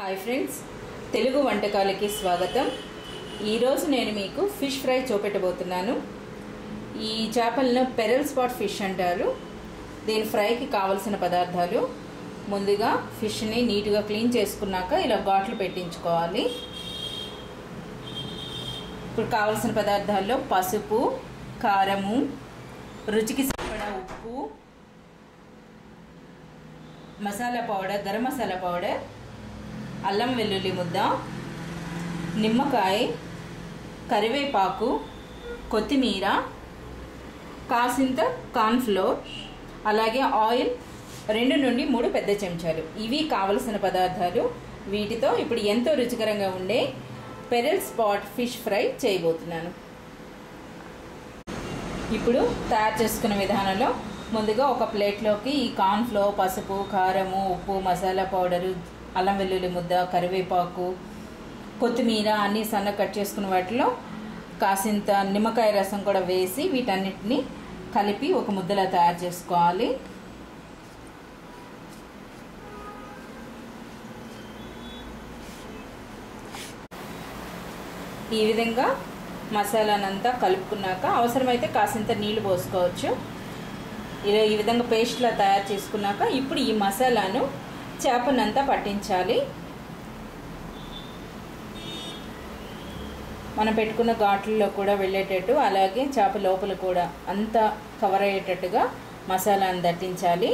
hi friends Telugu వంటకాలకి స్వాగతం ఈరోజు నేను మీకు ఫిష్ ఫ్రై చూపెట్టబోతున్నాను ఈ చేపలను పెరల్ స్పాట్ ఫిష్ అంటారు దీని ఫ్రైకి కావలసిన పదార్థాలు ముందుగా ఫిష్ని నీట్గా క్లీన్ చేసుకున్నాక ఇలా ఘాట్లు పెట్టించుకోవాలి ఇప్పుడు కావలసిన పదార్థాల్లో పసుపు కారము రుచికి సరిపడా ఉప్పు మసాలా పౌడర్ గరం మసాలా పౌడర్ అల్లం వెల్లుల్లి ముద్ద నిమ్మకాయ కరివేపాకు కొత్తిమీర కాసింత కార్న్ఫ్లోర్ అలాగే ఆయిల్ రెండు నుండి మూడు పెద్ద చెంచాలు ఇవి కావలసిన పదార్థాలు వీటితో ఇప్పుడు ఎంతో రుచికరంగా ఉండే పెరల్ స్పాట్ ఫిష్ ఫ్రై చేయబోతున్నాను ఇప్పుడు తయారు చేసుకునే విధానంలో ముందుగా ఒక ప్లేట్లోకి ఈ కార్న్ఫ్లోర్ పసుపు కారము ఉప్పు మసాలా పౌడరు అల్లం వెల్లుల్లి ముద్ద కరివేపాకు కొత్తిమీర అన్నీ సన్న కట్ చేసుకున్న వాటిలో కాసింత నిమ్మకాయ రసం కూడా వేసి వీటన్నిటిని కలిపి ఒక ముద్దలా తయారు చేసుకోవాలి ఈ విధంగా మసాలానంతా కలుపుకున్నాక అవసరమైతే కాసింత నీళ్లు పోసుకోవచ్చు ఇలా ఈ విధంగా పేస్ట్లా తయారు చేసుకున్నాక ఇప్పుడు ఈ మసాలాను చేపనంతా పట్టించాలి మనం పెట్టుకున్న ఘాట్లలో కూడా వెళ్ళేటట్టు అలాగే చేప లోపల కూడా అంతా కవర్ అయ్యేటట్టుగా మసాలాను దట్టించాలి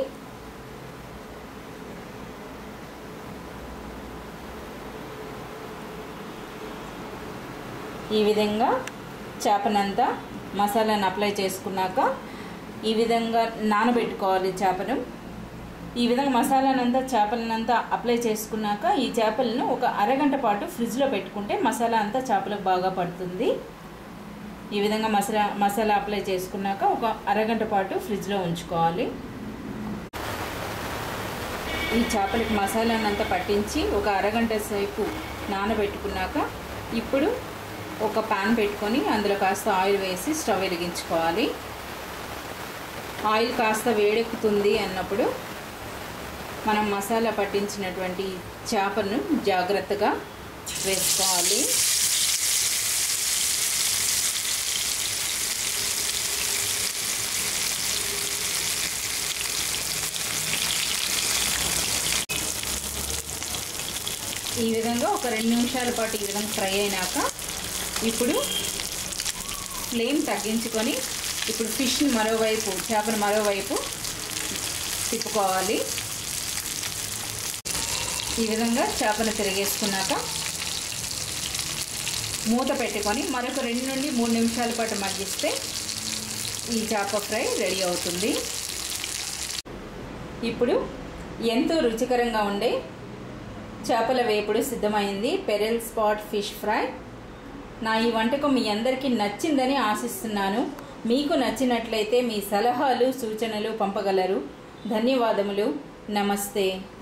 ఈ విధంగా చేపనంతా మసాలాను అప్లై చేసుకున్నాక ఈ విధంగా నానబెట్టుకోవాలి చేపను ఈ విధంగా మసాలానంతా చేపలనంతా అప్లై చేసుకున్నాక ఈ చేపలను ఒక అరగంట పాటు ఫ్రిడ్జ్లో పెట్టుకుంటే మసాలా అంతా చేపలకు బాగా పడుతుంది ఈ విధంగా మసాలా మసాలా అప్లై చేసుకున్నాక ఒక అరగంట పాటు ఫ్రిడ్జ్లో ఉంచుకోవాలి ఈ చేపలకి మసాలానంతా పట్టించి ఒక అరగంట సేపు నానబెట్టుకున్నాక ఇప్పుడు ఒక పాన్ పెట్టుకొని అందులో కాస్త ఆయిల్ వేసి స్టవ్ వెలిగించుకోవాలి ఆయిల్ కాస్త వేడెక్కుతుంది అన్నప్పుడు మనం మసాలా పట్టించినటువంటి చేపను జాగ్రత్తగా వేసుకోవాలి ఈ విధంగా ఒక రెండు నిమిషాల పాటు ఈ విధంగా ఫ్రై అయినాక ఇప్పుడు ఫ్లేమ్ తగ్గించుకొని ఇప్పుడు ఫిష్ని మరోవైపు చేపను మరోవైపు తిప్పుకోవాలి ఈ విధంగా చేపను తిరిగేసుకున్నాక మూత పెట్టుకొని మరొక రెండు నుండి మూడు నిమిషాల పాటు మగ్గిస్తే ఈ చేప ఫ్రై రెడీ అవుతుంది ఇప్పుడు ఎంతో రుచికరంగా ఉండే చేపల వేపుడు సిద్ధమైంది పెరల్ స్పాట్ ఫిష్ ఫ్రై నా ఈ వంటకం మీ అందరికీ నచ్చిందని ఆశిస్తున్నాను మీకు నచ్చినట్లయితే మీ సలహాలు సూచనలు పంపగలరు ధన్యవాదములు నమస్తే